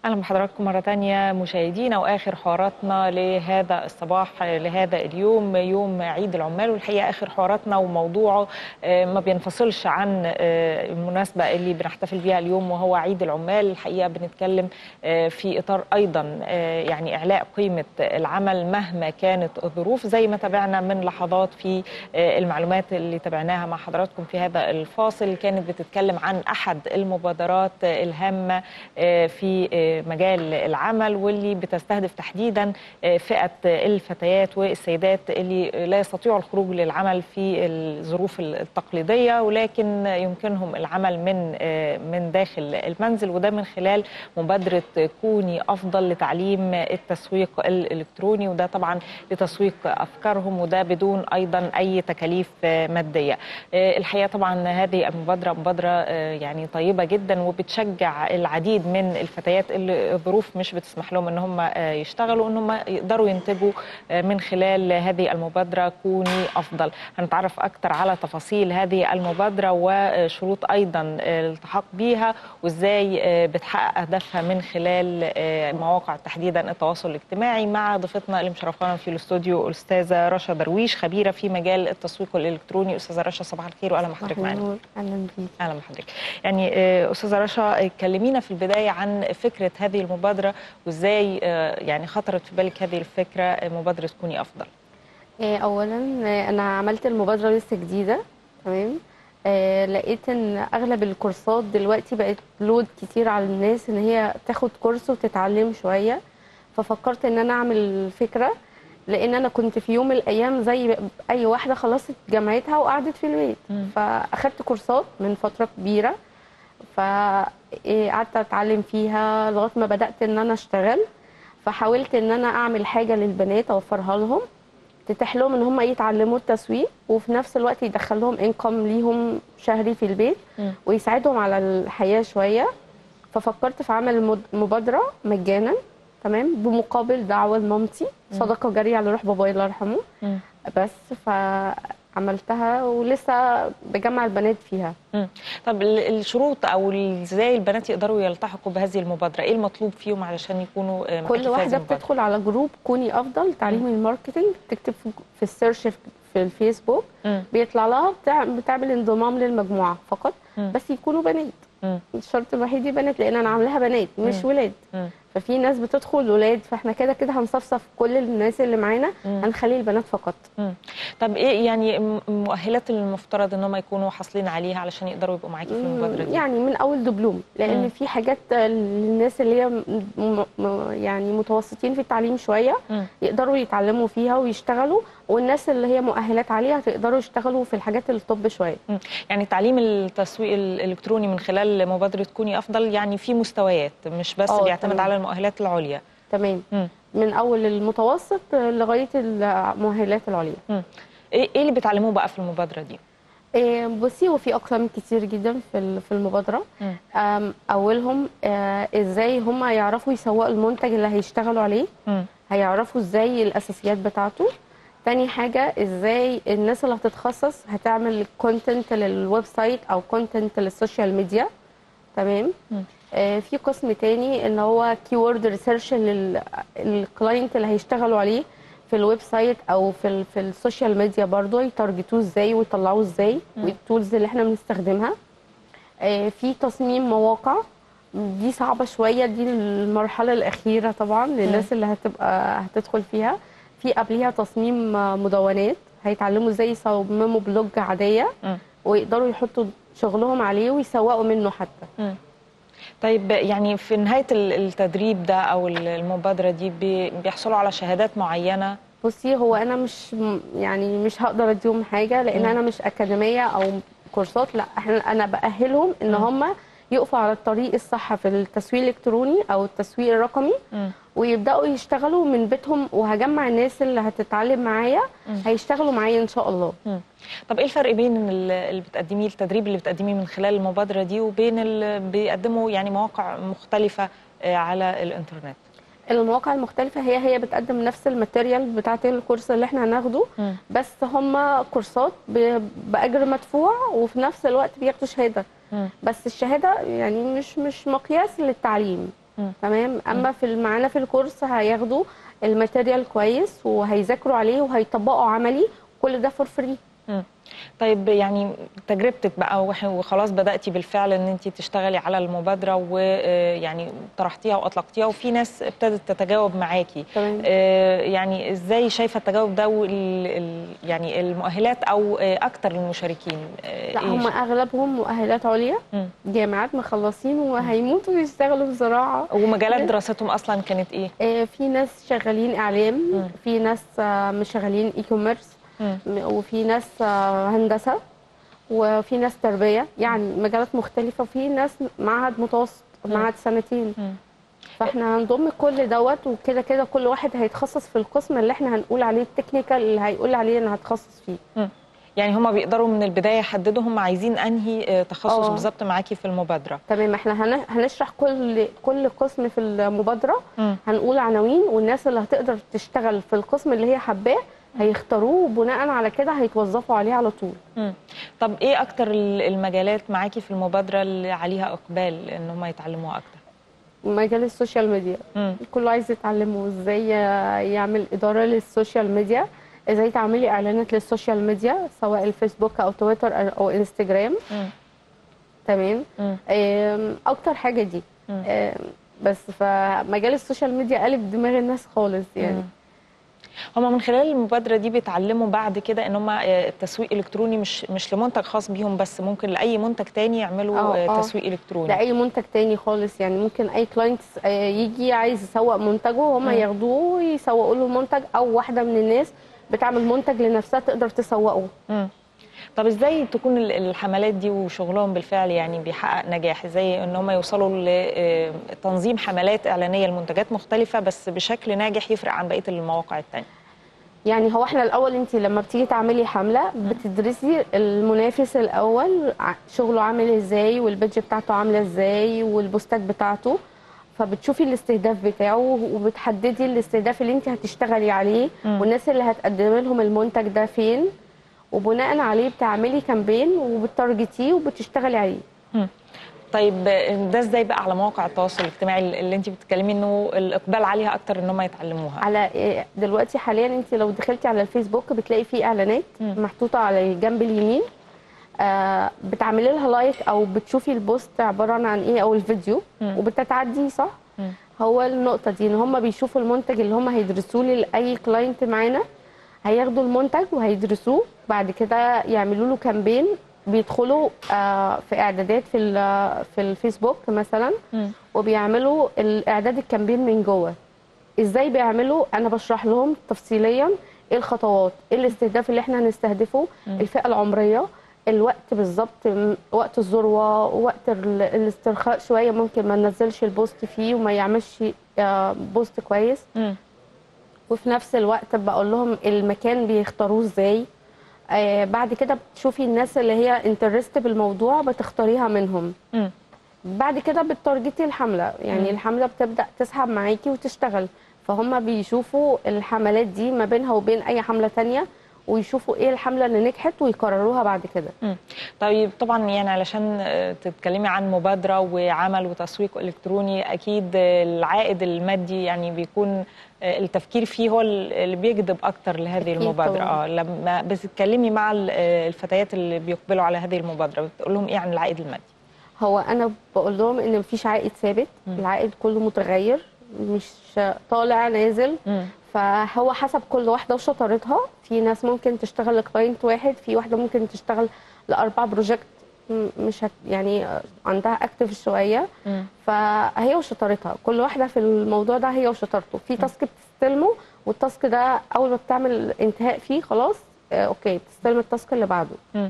اهلا بحضراتكم مره تانية مشاهدينا واخر حواراتنا لهذا الصباح لهذا اليوم يوم عيد العمال والحقيقه اخر حواراتنا وموضوعه آه، ما بينفصلش عن آه، المناسبه اللي بنحتفل بيها اليوم وهو عيد العمال الحقيقه بنتكلم آه، في اطار ايضا آه، يعني اعلاء قيمه العمل مهما كانت الظروف زي ما تابعنا من لحظات في آه، المعلومات اللي تابعناها مع حضراتكم في هذا الفاصل كانت بتتكلم عن احد المبادرات الهامه آه، في آه، مجال العمل واللي بتستهدف تحديدا آه، فئه الفتيات والسيدات اللي لا يستطيعوا الخروج للعمل في الظروف التقليديه ولكن يمكنهم العمل من آه، من داخل المنزل وده من خلال مبادره كوني افضل لتعليم التسويق الالكتروني وده طبعا لتسويق افكارهم وده بدون ايضا اي تكاليف آه، ماديه. آه، الحقيقه طبعا هذه المبادره مبادره آه، يعني طيبه جدا وبتشجع العديد من الفتيات اللي الظروف مش بتسمح لهم ان هم آه، يشتغلوا ان هم يقدروا ينتجوا آه، من خلال هذه المبادره كوني افضل. هنتعرف اكثر على تفاصيل هذه المبادره وشروط ايضا آه، الالتحاق بيها وازاي آه، بتحقق اهدافها من خلال آه، مواقع تحديدا التواصل الاجتماعي مع ضيفتنا اللي مشرفانا في الاستوديو الاستاذه رشا درويش خبيره في مجال التسويق الالكتروني استاذه رشا صباح الخير واهلا بحضرتك معانا. نور اهلا بيك اهلا بحضرتك يعني آه، استاذه رشا كلمينا في البدايه عن فكره هذه المبادره وازاي آه، يعني خطرت في بالك هذه الفكره آه، مبادره كوني افضل آه، اولا آه، انا عملت المبادره لسه جديده تمام آه، لقيت ان اغلب الكورسات دلوقتي بقت لود كتير على الناس ان هي تاخد كورس وتتعلم شويه ففكرت ان انا اعمل فكره لان انا كنت في يوم من الايام زي اي واحده خلصت جامعتها وقعدت في البيت مم. فاخدت كورسات من فتره كبيره فقعدت اتعلم فيها لغايه ما بدات ان انا اشتغل فحاولت ان انا اعمل حاجه للبنات اوفرها لهم تتيح لهم ان هم يتعلموا التسويق وفي نفس الوقت يدخل لهم انكم ليهم شهري في البيت مم. ويساعدهم على الحياه شويه ففكرت في عمل مد- مبادره مجانا تمام بمقابل دعوه لمامتي صدقه جاريه على روح بابايا الله يرحمه مم. بس فعملتها ولسه بجمع البنات فيها مم. طب ال- الشروط او ازاي البنات يقدروا يلتحقوا بهذه المبادره ايه المطلوب فيهم علشان يكونوا آه، معاكي كل في هذه واحده المبادرة؟ بتدخل على جروب كوني افضل تعليم الماركتينج تكتب في- في السيرش في الفيسبوك مم. بيطلع لها بتاع- بتعمل انضمام للمجموعه فقط مم. بس يكونوا بنات مم. الشرط الوحيد بنات لان انا عاملاها بنات مش مم. ولاد مم. ففي ناس بتدخل ولاد فاحنا كده كده هنصفصف كل الناس اللي معانا مم. هنخلي البنات فقط مم. طب ايه يعني م- المؤهلات اللي المفترض ان هم يكونوا حاصلين عليها علشان يقدروا يبقوا معاكي في المبادره دي يعني من اول دبلوم لان مم. في حاجات للناس اللي هي م- م- م- يعني متوسطين في التعليم شويه مم. يقدروا يتعلموا فيها ويشتغلوا والناس اللي هي مؤهلات عاليه هتقدروا يشتغلوا في الحاجات الطب شويه مم. يعني تعليم التسويق الالكتروني من خلال مبادره كوني افضل يعني في مستويات مش بس آه، بيعتمد تمام. على المؤهلات العليا تمام مم. من اول المتوسط لغايه المؤهلات العليا مم. ايه إيه اللي بتعلموه بقى في المبادره دي إيه، بصي هو في اقسام كتير جدا في ال- في المبادره مم. أم، اولهم آه، ازاي هم يعرفوا يسوقوا المنتج اللي هيشتغلوا عليه مم. هيعرفوا ازاي الاساسيات بتاعته تاني حاجة ازاي الناس اللي هتتخصص هتعمل كونتنت للويب سايت او كونتنت للسوشيال ميديا تمام مم. آه في قسم تاني ان هو كيورد ريسيرش للكلاينت اللي هيشتغلوا عليه في الويب سايت او في ال في السوشيال ميديا برضه يتارجتوه ازاي ويطلعوه ازاي والتولز اللي احنا بنستخدمها آه في تصميم مواقع دي صعبة شوية دي المرحلة الأخيرة طبعا للناس اللي هتبقى هتدخل فيها في قبليها تصميم آه، مدونات هيتعلموا ازاي يصمموا بلوج عادية مم. ويقدروا يحطوا شغلهم عليه ويسوقوا منه حتى مم. طيب يعني في نهايه ال- التدريب ده او ال- المبادره دي بي- بيحصلوا على شهادات معينه بصي هو انا مش م- يعني مش هقدر اديهم حاجه لان مم. انا مش اكاديميه او كورسات لا احنا انا باهلهم ان مم. هم يقفوا على الطريق الصح في التسويق الالكتروني او التسويق الرقمي مم. ويبداوا يشتغلوا من بيتهم وهجمع الناس اللي هتتعلم معايا مم. هيشتغلوا معايا ان شاء الله مم. طب ايه الفرق بين ال- اللي بتقدميه التدريب اللي بتقدميه من خلال المبادره دي وبين اللي بيقدموا يعني مواقع مختلفه آه، على الانترنت المواقع المختلفه هي هي بتقدم نفس الماتيريال بتاعت الكورس اللي احنا هناخده مم. بس هم كورسات ب- باجر مدفوع وفي نفس الوقت بياخدوا شهاده مم. بس الشهاده يعني مش مش مقياس للتعليم مم. تمام اما في ال- معانا في الكورس هياخدوا الماتيريال كويس وهيذاكروا عليه وهيطبقوا عملي كل ده فور فري مم. طيب يعني تجربتك بقى وح- وخلاص بدأتي بالفعل ان انت تشتغلي على المبادرة ويعني طرحتيها واطلقتيها وفي ناس ابتدت تتجاوب معاكي تمام آه، يعني ازاي شايفه التجاوب ده وال ال- يعني المؤهلات او آه، اكتر المشاركين آه، لا إيه هم ش- اغلبهم مؤهلات عليا مم. جامعات مخلصين وهيموتوا يشتغلوا في زراعه ومجالات دراستهم اصلا كانت ايه؟ آه، في ناس شغالين اعلام مم. في ناس آه، مش شغالين اي كوميرس مم. وفي ناس آه، هندسه وفي ناس تربيه يعني مجالات مختلفه وفي ناس معهد متوسط مم. معهد سنتين مم. فاحنا هنضم كل دوت وكده كده كل واحد هيتخصص في القسم اللي احنا هنقول عليه التكنيكال اللي هيقول عليه انا هتخصص فيه يعني هما بيقدروا من البدايه يحددوا هم عايزين انهي آه، تخصص آه. بالظبط معاكي في المبادره تمام احنا هن- هنشرح كل كل قسم في المبادره مم. هنقول عناوين والناس اللي هتقدر تشتغل في القسم اللي هي حباه هيختاروه وبناء على كده هيتوظفوا عليه على طول مم. طب ايه اكتر ال- المجالات معاكي في المبادره اللي عليها اقبال ان هم يتعلموها اكتر؟ مجال السوشيال ميديا مم. كله عايز يتعلمه ازاي يعمل اداره للسوشيال ميديا ازاي تعملي اعلانات للسوشيال ميديا سواء الفيسبوك او تويتر او انستجرام مم. تمام مم. آم، اكتر حاجه دي مم. آم، بس فمجال السوشيال ميديا قلب دماغ الناس خالص يعني مم. هما من خلال المبادرة دي بيتعلموا بعد كده ان هما آه، التسويق الالكتروني مش مش لمنتج خاص بيهم بس ممكن لاي منتج تاني يعملوا آه، آه، آه. تسويق الكتروني لاي منتج تاني خالص يعني ممكن اي كلاينت يجي عايز يسوق منتجه هم مم. ياخدوه يسوقوا له المنتج او واحده من الناس بتعمل منتج لنفسها تقدر تسوقه مم. طب ازاي تكون ال- الحملات دي وشغلهم بالفعل يعني بيحقق نجاح ازاي ان هم يوصلوا لتنظيم حملات اعلانيه لمنتجات مختلفه بس بشكل ناجح يفرق عن بقيه المواقع التانية يعني هو احنا الاول انت لما بتيجي تعملي حمله بتدرسي المنافس الاول ع- شغله عامل ازاي والبيدج بتاعته عامله ازاي والبوستات بتاعته فبتشوفي الاستهداف بتاعه وبتحددي الاستهداف اللي انت هتشتغلي عليه مم. والناس اللي هتقدم لهم المنتج ده فين وبناء عليه بتعملي كامبين وبتارجتيه وبتشتغلي عليه طيب آه، ده ازاي بقى على مواقع التواصل الاجتماعي اللي انت بتتكلمي انه الاقبال عليها اكتر ان هم يتعلموها على إيه، دلوقتي حاليا انت لو دخلتي على الفيسبوك بتلاقي فيه اعلانات مم. محطوطه على الجنب اليمين آه بتعملي لها لايك او بتشوفي البوست عباره عن ايه او الفيديو مم. وبتتعدي صح مم. هو النقطه دي ان هم بيشوفوا المنتج اللي هم هيدرسوه لاي كلاينت معانا هياخدوا المنتج وهيدرسوه بعد كده يعملوا له كامبين بيدخلوا آه في اعدادات في ال- في الفيسبوك مثلا مم. وبيعملوا الاعداد الكامبين من جوه ازاي بيعملوا انا بشرح لهم تفصيليا ايه الخطوات ايه الاستهداف اللي احنا هنستهدفه مم. الفئه العمريه الوقت بالظبط م- وقت الذروه وقت ال- الاسترخاء شويه ممكن ما ننزلش البوست فيه وما يعملش آه، بوست كويس مم. وفي نفس الوقت بقول لهم المكان بيختاروه ازاي آه بعد كده بتشوفي الناس اللي هي انترست بالموضوع بتختاريها منهم مم. بعد كده بتارجتي الحمله يعني مم. الحمله بتبدا تسحب معاكي وتشتغل فهم بيشوفوا الحملات دي ما بينها وبين اي حمله تانية ويشوفوا ايه الحمله اللي نجحت ويكرروها بعد كده مم. طيب طبعا يعني علشان آه، تتكلمي عن مبادرة وعمل وتسويق إلكتروني أكيد آه، العائد المادي يعني بيكون آه، التفكير فيه هو ال- اللي بيجذب أكتر لهذه أكيد المبادرة طبعاً. اه لما بتتكلمي مع ال- آه، الفتيات اللي بيقبلوا على هذه المبادرة بتقول لهم إيه عن العائد المادي؟ هو انا بقول لهم ان مفيش عائد ثابت مم. العائد كله متغير مش طالع نازل مم. فهو حسب كل واحده وشطارتها في ناس ممكن تشتغل لكلاينت واحد في واحده ممكن تشتغل لاربع بروجكت م- مش هت يعني عندها اكتف شويه مم. فهي وشطارتها كل واحده في الموضوع ده هي وشطارته في تاسك بتستلمه والتاسك ده اول ما بتعمل انتهاء فيه خلاص آه، اوكي بتستلم التاسك اللي بعده مم.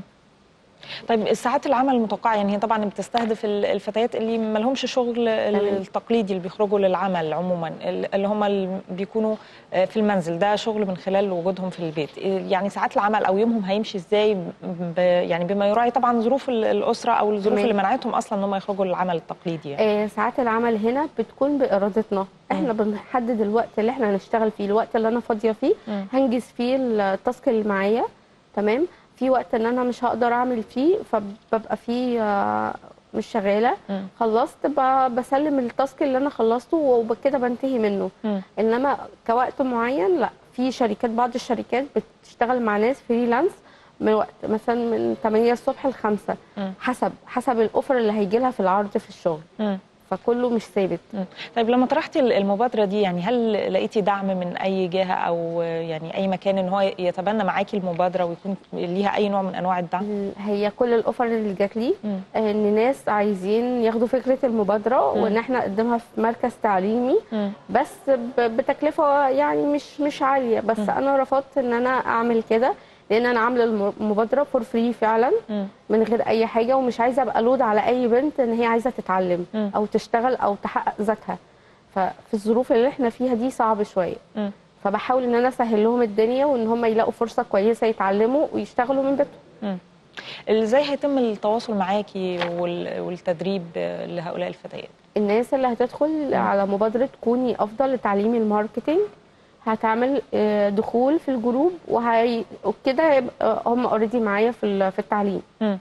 طيب ساعات العمل المتوقعة يعني هي طبعا بتستهدف ال- الفتيات اللي ما لهمش شغل التقليدي اللي بيخرجوا للعمل عموما ال- اللي هم اللي بيكونوا آه، في المنزل ده شغل من خلال وجودهم في البيت إيه يعني ساعات العمل او يومهم هيمشي ازاي ب يعني بما يراعي طبعا ظروف ال- الاسره او الظروف تمام. اللي منعتهم اصلا ان هم يخرجوا للعمل التقليدي يعني. آه، ساعات العمل هنا بتكون بارادتنا احنا بنحدد الوقت اللي احنا هنشتغل فيه الوقت اللي انا فاضيه فيه مم. هنجز فيه التاسك اللي معايا تمام في وقت ان انا مش هقدر اعمل فيه فببقى فيه آه، مش شغاله مم. خلصت ب- بسلم التاسك اللي انا خلصته وبكده بنتهي منه مم. انما كوقت معين لا في شركات بعض الشركات بتشتغل مع ناس فريلانس من وقت مثلا من 8 الصبح ل 5 مم. حسب حسب الاوفر اللي هيجي لها في العرض في الشغل مم. فكله مش ثابت مم. طيب لما طرحتي المبادرة دي يعني هل لقيتي دعم من أي جهة أو يعني أي مكان إن هو يتبنى معاكي المبادرة ويكون ليها أي نوع من أنواع الدعم؟ هي كل الاوفر اللي جات لي مم. ان ناس عايزين ياخدوا فكره المبادره مم. وان احنا نقدمها في مركز تعليمي مم. بس ب- بتكلفه يعني مش مش عاليه بس مم. انا رفضت ان انا اعمل كده لان انا عامله الم- المبادره فور فري فعلا مم. من غير اي حاجه ومش عايزه ابقى لود على اي بنت ان هي عايزه تتعلم مم. او تشتغل او تحقق ذاتها ففي الظروف اللي احنا فيها دي صعب شويه مم. فبحاول ان انا اسهل لهم الدنيا وان هم يلاقوا فرصه كويسه يتعلموا ويشتغلوا من بيتهم مم. ازاي هيتم التواصل معاكي وال- والتدريب لهؤلاء الفتيات؟ الناس اللي هتدخل على مبادرة كوني أفضل لتعليم الماركتينج هتعمل آه، دخول في الجروب وهي وكده هيبقى هم اوريدي معايا في ال- في التعليم مم.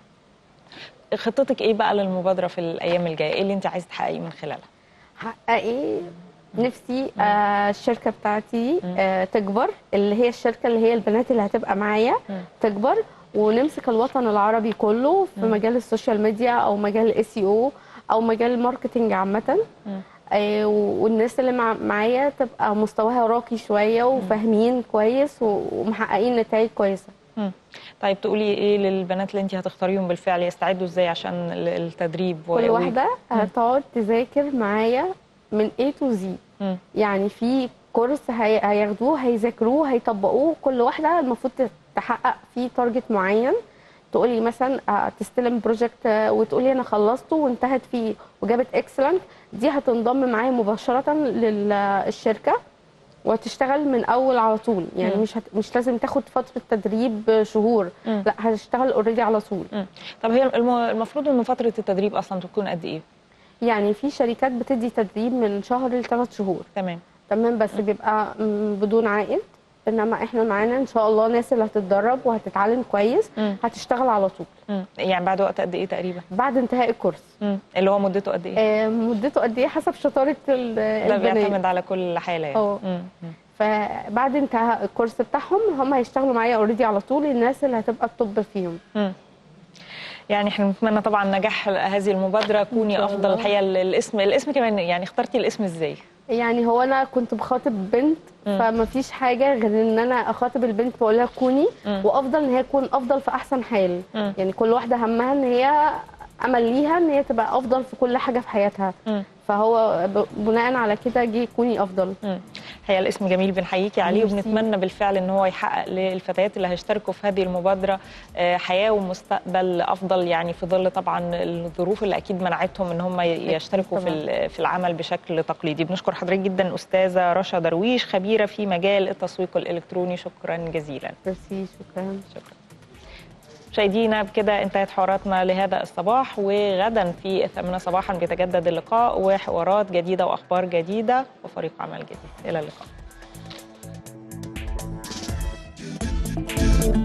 خطتك ايه بقى للمبادرة في الأيام الجاية؟ ايه اللي انت عايزة تحققيه من خلالها؟ حقيقي نفسي آه، الشركة بتاعتي آه، تكبر اللي هي الشركة اللي هي البنات اللي هتبقى معايا مم. تكبر ونمسك الوطن العربي كله في مجال السوشيال ميديا او مجال الاس او او مجال الماركتينج عامة مم. آه، والناس اللي مع- معايا تبقى مستواها راقي شوية وفاهمين كويس و- ومحققين نتائج كويسة مم. طيب تقولي ايه للبنات اللي انت هتختاريهم بالفعل يستعدوا ازاي عشان ال- التدريب و- كل و- واحدة هتقعد تذاكر معايا من A to Z مم. يعني في كورس هي- هياخدوه هيذاكروه هيطبقوه كل واحده المفروض تحقق فيه تارجت معين تقولي مثلا آه، تستلم بروجكت آه، وتقولي انا خلصته وانتهت فيه وجابت اكسلنت دي هتنضم معايا مباشره للشركه وتشتغل من اول على طول يعني مم. مش هت... مش لازم تاخد فتره تدريب شهور مم. لا هتشتغل اوريدي على طول مم. طب هي الم- المفروض ان فترة التدريب اصلا تكون قد ايه؟ يعني في شركات بتدي تدريب من شهر لثلاث شهور تمام تمام بس بيبقى م- بدون عائد انما احنا معانا ان شاء الله ناس اللي هتتدرب وهتتعلم كويس مم. هتشتغل على طول مم. يعني بعد وقت قد ايه تقريبا؟ بعد انتهاء الكورس مم. اللي هو مدته قد ايه؟ آه، مدته قد ايه حسب شطاره ال- ده البنات بيعتمد على كل حالة يعني اه. مم. مم. فبعد انتهاء الكورس بتاعهم هم هيشتغلوا معايا اوريدي على طول الناس اللي هتبقى الطب فيهم مم. يعني احنا نتمنى طبعا نجاح هذه المبادرة كوني شاء افضل الله. الحقيقة الاسم الاسم كمان يعني اخترتي الاسم ازاي؟ يعني هو انا كنت بخاطب بنت مم. فما فيش حاجه غير ان انا اخاطب البنت واقول لها كوني مم. وافضل ان هي تكون افضل في احسن حال مم. يعني كل واحده همها ان هي امل ليها ان هي تبقى افضل في كل حاجه في حياتها مم. فهو ب- بناء على كده جه كوني افضل مم. هي الاسم جميل بنحييكي عليه ميرسي. وبنتمنى بالفعل ان هو يحقق للفتيات اللي هيشتركوا في هذه المبادره آه، حياه ومستقبل افضل يعني في ظل طبعا الظروف اللي اكيد منعتهم ان هم يشتركوا في طبعاً. ال- في العمل بشكل تقليدي بنشكر حضرتك جدا استاذه رشا درويش خبيره في مجال التسويق الالكتروني شكرا جزيلا ميرسي شكرا شكرا مشاهدينا بكده انتهت حواراتنا لهذا الصباح وغدا في الثامنة صباحا بيتجدد اللقاء وحوارات جديدة وأخبار جديدة وفريق عمل جديد إلى اللقاء